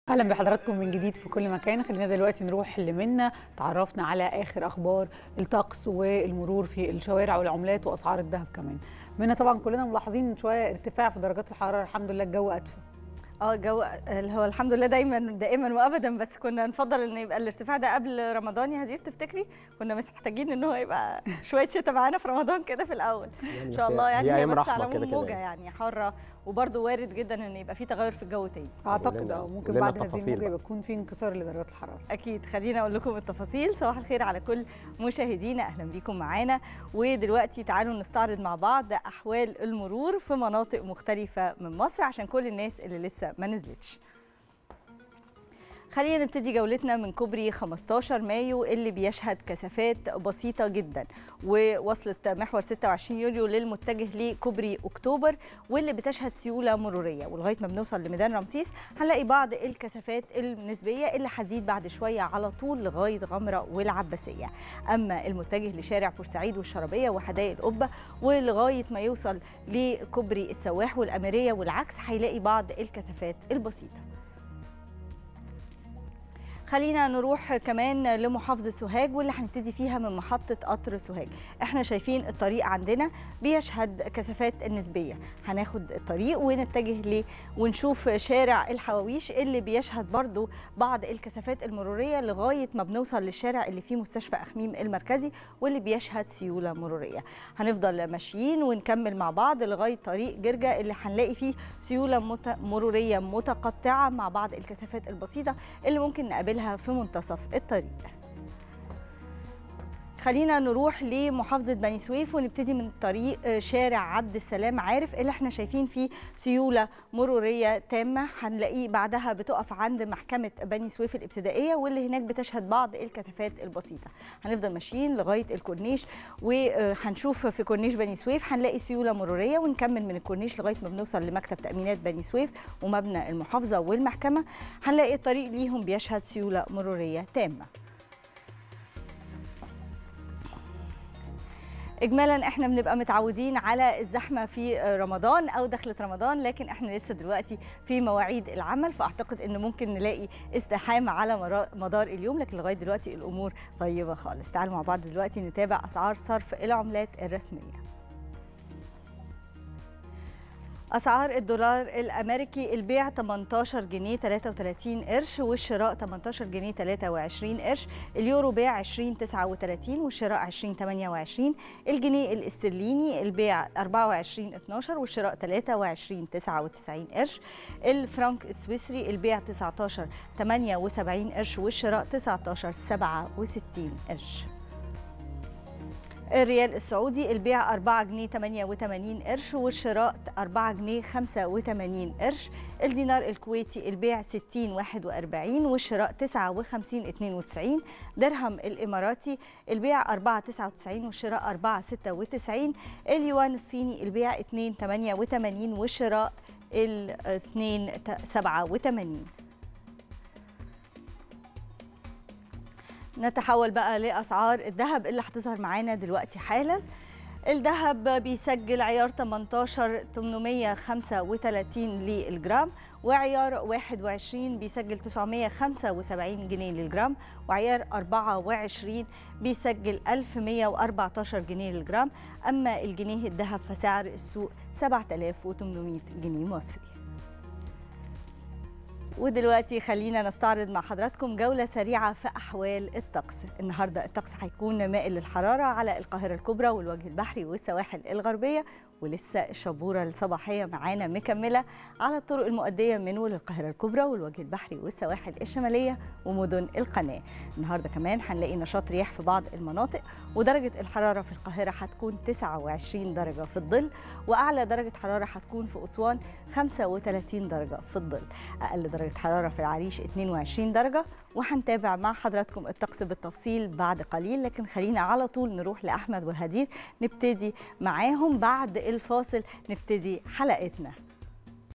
اهلا بحضراتكم من جديد في كل مكان خلينا دلوقتي نروح لمنا تعرفنا على اخر اخبار الطقس والمرور في الشوارع والعملات واسعار الذهب كمان منا طبعا كلنا ملاحظين شويه ارتفاع في درجات الحراره الحمد لله الجو ادفى اه الجو اللي هو الحمد لله دايما دائما وابدا بس كنا نفضل ان يبقى الارتفاع ده قبل رمضان يا هدير تفتكري كنا مش محتاجين ان هو يبقى شويه شتاء معانا في رمضان كده في الاول ان شاء الله يعني هي بس على كده موجه كده يعني حاره وبرده وارد جدا ان يبقى في تغير في الجو تاني اعتقد اه ممكن قولنا بعد هذه التفاصيل الموجه بقى. يبقى يكون في انكسار لدرجات الحراره اكيد خلينا اقول لكم التفاصيل صباح الخير على كل مشاهدينا اهلا بيكم معانا ودلوقتي تعالوا نستعرض مع بعض احوال المرور في مناطق مختلفه من مصر عشان كل الناس اللي لسه ما نزلتش خلينا نبتدي جولتنا من كوبري 15 مايو اللي بيشهد كثافات بسيطة جدا ووصلت محور 26 يوليو للمتجه لكوبري أكتوبر واللي بتشهد سيولة مرورية ولغاية ما بنوصل لميدان رمسيس هنلاقي بعض الكثافات النسبية اللي هتزيد بعد شوية على طول لغاية غمرة والعباسية أما المتجه لشارع بورسعيد والشربية وحدائق القبة ولغاية ما يوصل لكوبري السواح والأميرية والعكس هيلاقي بعض الكثافات البسيطة خلينا نروح كمان لمحافظة سوهاج واللي هنبتدي فيها من محطة قطر سوهاج احنا شايفين الطريق عندنا بيشهد كثافات النسبية هناخد الطريق ونتجه ليه ونشوف شارع الحواويش اللي بيشهد برضو بعض الكثافات المرورية لغاية ما بنوصل للشارع اللي فيه مستشفى أخميم المركزي واللي بيشهد سيولة مرورية هنفضل ماشيين ونكمل مع بعض لغاية طريق جرجا اللي هنلاقي فيه سيولة مت... مرورية متقطعة مع بعض الكثافات البسيطة اللي ممكن نقابلها في منتصف الطريق خلينا نروح لمحافظة بني سويف ونبتدي من طريق شارع عبد السلام عارف اللي احنا شايفين فيه سيولة مرورية تامة هنلاقيه بعدها بتقف عند محكمة بني سويف الابتدائية واللي هناك بتشهد بعض الكثافات البسيطة هنفضل ماشيين لغاية الكورنيش وهنشوف في كورنيش بني سويف هنلاقي سيولة مرورية ونكمل من الكورنيش لغاية ما بنوصل لمكتب تأمينات بني سويف ومبنى المحافظة والمحكمة هنلاقي الطريق ليهم بيشهد سيولة مرورية تامة اجمالا احنا بنبقى متعودين على الزحمه في رمضان او دخله رمضان لكن احنا لسه دلوقتي في مواعيد العمل فاعتقد ان ممكن نلاقي ازدحام على مرا- مدار اليوم لكن لغايه دلوقتي الامور طيبه خالص تعالوا مع بعض دلوقتي نتابع اسعار صرف العملات الرسميه اسعار الدولار الامريكي البيع 18 جنيه 33 قرش والشراء 18 جنيه 23 قرش اليورو بيع 20 39 والشراء 20 28 الجنيه الاسترليني البيع 24 12 والشراء 23 99 قرش الفرنك السويسري البيع 19 78 قرش والشراء 19 67 قرش الريال السعودي البيع 4 جنيه 88 قرش والشراء 4 جنيه 85 قرش الدينار الكويتي البيع 60 41 والشراء 59 92 درهم الاماراتي البيع 4 99 والشراء 4 96 اليوان الصيني البيع 2 88 والشراء ال 2 87 نتحول بقى لاسعار الذهب اللي هتظهر معانا دلوقتي حالا الذهب بيسجل عيار 18 835 للجرام وعيار 21 بيسجل 975 جنيه للجرام وعيار 24 بيسجل 1114 جنيه للجرام اما الجنيه الذهب فسعر السوق 7800 جنيه مصري ودلوقتي خلينا نستعرض مع حضراتكم جولة سريعة في أحوال الطقس النهاردة الطقس هيكون مائل للحرارة على القاهرة الكبرى والوجه البحري والسواحل الغربية ولسه الشبورة الصباحية معانا مكملة على الطرق المؤدية من وللقاهرة الكبرى والوجه البحري والسواحل الشمالية ومدن القناة النهاردة كمان هنلاقي نشاط رياح في بعض المناطق ودرجة الحرارة في القاهرة هتكون 29 درجة في الظل وأعلى درجة حرارة هتكون في أسوان 35 درجة في الظل أقل درجة حرارة في العريش 22 درجة وهنتابع مع حضراتكم الطقس بالتفصيل بعد قليل لكن خلينا على طول نروح لأحمد وهدير نبتدي معاهم بعد الفاصل نبتدي حلقتنا